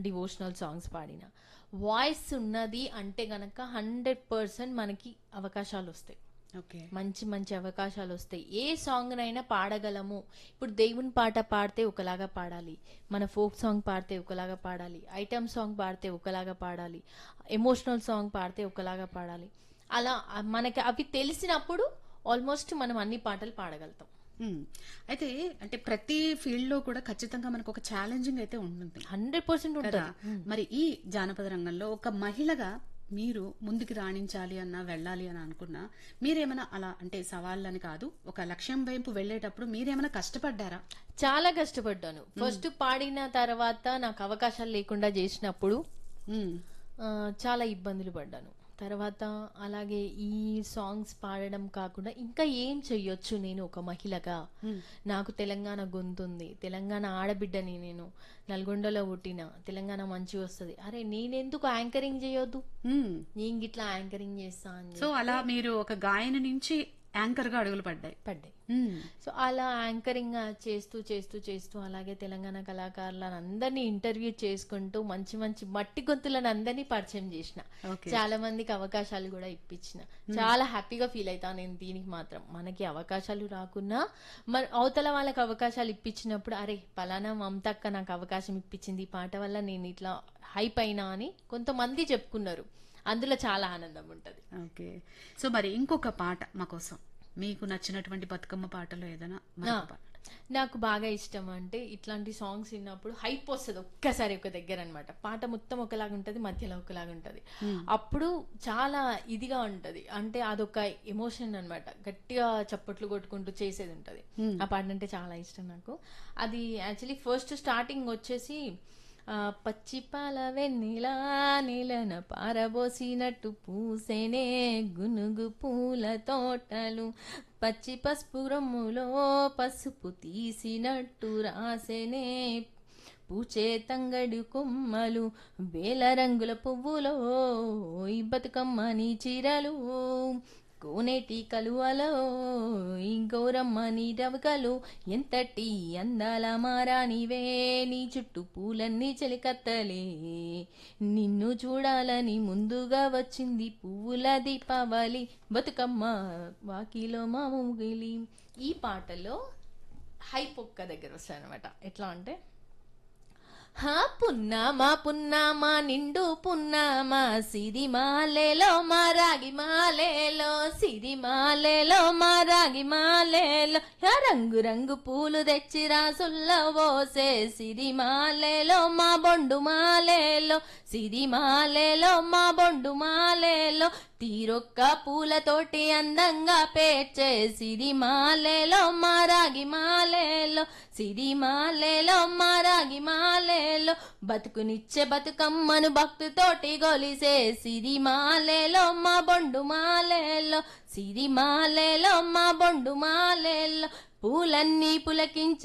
Devotional songs పాడినా voice ఉన్నది అంటే గనక హండ్రెడ్ పర్సెంట్ మనకి అవకాశాలు వస్తాయి ఓకే మంచి మంచి అవకాశాలు వస్తాయి ఏ సాంగ్నైనా పాడగలము ఇప్పుడు దేవుని పాట పాడితే ఒకలాగా పాడాలి మన ఫోక్ సాంగ్ పాడితే ఒకలాగా పాడాలి ఐటమ్ సాంగ్ పాడితే ఒకలాగా పాడాలి ఎమోషనల్ సాంగ్ పాడితే ఒకలాగా పాడాలి అలా ఆ, మనకి అవి తెలిసినప్పుడు ఆల్మోస్ట్ మనం అన్ని పాటలు పాడగలుగుతాం మ్మ్. అయితే అంటే ప్రతి ఫీల్డ్ లో కూడా ఖచ్చితంగా మనకు ఒక ఛాలెంజింగ్ అయితే ఉంటుంది హండ్రెడ్ పర్సెంట్ కదా ఉంటుంది మరి ఈ జానపద రంగంలో ఒక మహిళగా మీరు ముందుకు రాణించాలి అన్నా వెళ్ళాలి అని అనుకున్నా మీరేమైనా అలా అంటే సవాళ్ళని కాదు ఒక లక్ష్యం వైపు వెళ్ళేటప్పుడు మీరేమైనా కష్టపడ్డారా చాలా కష్టపడ్డాను ఫస్ట్ పాడిన తర్వాత నాకు అవకాశాలు లేకుండా చేసినప్పుడు మ్మ్. ఆ, చాలా ఇబ్బందులు పడ్డాను తర్వాత అలాగే ఈ సాంగ్స్ పాడడం కాకుండా ఇంకా ఏం చెయ్యొచ్చు నేను ఒక మహిళగా నాకు తెలంగాణ గొంతుంది తెలంగాణ ఆడబిడ్డని నేను నల్గొండలో పుట్టిన తెలంగాణ మంచి వస్తుంది అరే నేనెందుకు యాంకరింగ్ చేయొద్దు మ్మ్. నేను గిట్లా యాంకరింగ్ చేస్తా అని సో అలా మీరు ఒక గాయని నుంచి యాంకర్ గా అడుగులు పడ్డాయి పడ్డాయి మ్మ్. సో అలా యాంకరింగ్ చేస్తూ చేస్తూ చేస్తూ అలాగే తెలంగాణ కళాకారులను అందరినీ ఇంటర్వ్యూ చేసుకుంటూ మంచి మంచి మట్టి గొంతులను అందరినీ పరిచయం చేసిన ఓకే చాలా మందికి అవకాశాలు కూడా ఇప్పించిన చాలా హ్యాపీగా ఫీల్ అవుతా నేను దీనికి మాత్రం మనకి అవకాశాలు రాకున్నా మరి అవతల వాళ్ళకి అవకాశాలు ఇప్పించినప్పుడు అరే పలానా మమతక్క నాకు అవకాశం ఇప్పించింది ఈ పాట వల్ల నేను ఇట్లా హైప్ అయినా అని కొంతమంది చెప్పుకున్నారు అందులో చాలా ఆనందం ఉంటది ఓకే సో మరి ఇంకొక పాట మా కోసం మీకు నచ్చినటువంటి బతుకమ్మ పాటలో ఏదైనా మరొక పాట నాకు బాగా ఇష్టం అంటే ఇట్లాంటి సాంగ్స్ విన్నప్పుడు హైప్ వస్తుంది ఒక్కసారి ఒక దగ్గర అనమాట పాట మొత్తం ఒకలాగా ఉంటది మధ్యలో ఒకలాగా ఉంటది అప్పుడు చాలా ఇదిగా ఉంటది అంటే అదొక ఎమోషన్ అన్నమాట గట్టిగా చప్పట్లు కొట్టుకుంటూ చేసేది ఉంటది ఆ పాట అంటే చాలా ఇష్టం నాకు అది యాక్చువల్లీ ఫస్ట్ స్టార్టింగ్ వచ్చేసి ఆ, పచ్చి పాల వెన్నెలా నీలన పారబోసినట్టు పూసేనే గునుగు పూల తోటలు పచ్చి పసుపు రొమ్ములో పసుపు తీసినట్టు రాసేనే పూచే తంగడి కొమ్మలు వేల రంగుల పువ్వులో ఈ బతుకమ్మ నీ చీరలు కోనేటి కలువలో ఈ గౌరమ్మ నీ రవకలు ఎంతటి అందాల మారానివే నీ చుట్టూ పూలన్నీ చెలికత్తలే నిన్ను చూడాలని ముందుగా వచ్చింది పువ్వుల దీపావళి బతుకమ్మ వాకిలో మా ముగిలి ఈ పాటలో హైప్ ఒక్క దగ్గర వస్తాయి అనమాట ఎట్లా అంటే హా పున్నామా పున్నామా నిండు పున్నామా సిరి మాలేలో మా రాగి మాలేలో సిరి మాలేలో మా రాగి మాలేలో యా రంగు రంగు పూలు తెచ్చి రాసుల్లో పోసే సిరి మాలేలో మా బొండు మాలేలో సిరి మాలేలో మా బొండు మాలేలో తీరొక్క పూలతోటి అందంగా పేర్చే సిరి మాలేలో మా రాగి మాలేలో సిరి మాలేలో మా రాగి మాలేలో బతుకునిచ్చే బతుకమ్మను భక్తితోటి గొలిసే సిరి మాలేలో మా బొండు మాలేలో సిరి మాలేలో మా బొండు మాలేలో పూలన్నీ పులకించి